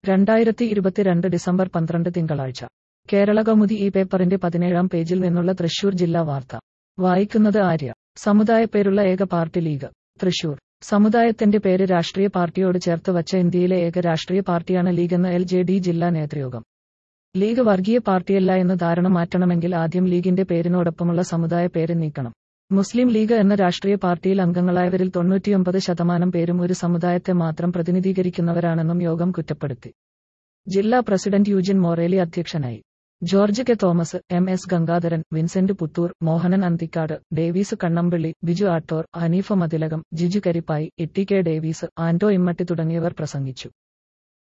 രണ്ടായിരത്തി ഇരുപത്തിരണ്ട് ഡിസംബർ പന്ത്രണ്ട് തിങ്കളാഴ്ച കേരള കൗമുദി ഈ പേപ്പറിന്റെ പതിനേഴാം പേജിൽ നിന്നുള്ള തൃശൂർ ജില്ലാ വാർത്ത വായിക്കുന്നത് ആര്യ സമുദായപ്പേരുള്ള ഏക പാർട്ടി ലീഗ് തൃശൂർ സമുദായത്തിന്റെ പേര് രാഷ്ട്രീയ പാർട്ടിയോട് ചേർത്ത് വച്ച ഇന്ത്യയിലെ ഏക രാഷ്ട്രീയ പാർട്ടിയാണ് ലീഗെന്ന് എൽ ജെ ഡി ജില്ലാ നേതൃയോഗം ലീഗ് വർഗീയ പാർട്ടിയല്ല എന്ന് ധാരണ മാറ്റണമെങ്കിൽ ആദ്യം ലീഗിന്റെ പേരിനോടൊപ്പമുള്ള സമുദായ പേര് നീക്കണം മുസ്ലിം ലീഗ് എന്ന രാഷ്ട്രീയ പാർട്ടിയിൽ അംഗങ്ങളായവരിൽ തൊണ്ണൂറ്റിയൊമ്പത് ശതമാനം പേരും ഒരു സമുദായത്തെ മാത്രം പ്രതിനിധീകരിക്കുന്നവരാണെന്നും യോഗം കുറ്റപ്പെടുത്തി ജില്ലാ പ്രസിഡന്റ് യൂജിൻ മൊറേലി അധ്യക്ഷനായി George K Thomas M S Gangadharan Vincent Puthur Mohanan Anthikkad Davis Kannampilly Biju Attor Haneefa Mathilakam Jiju Karippayi Itty K Davis Anto Immatty തുടങ്ങിയവർ പ്രസംഗിച്ചു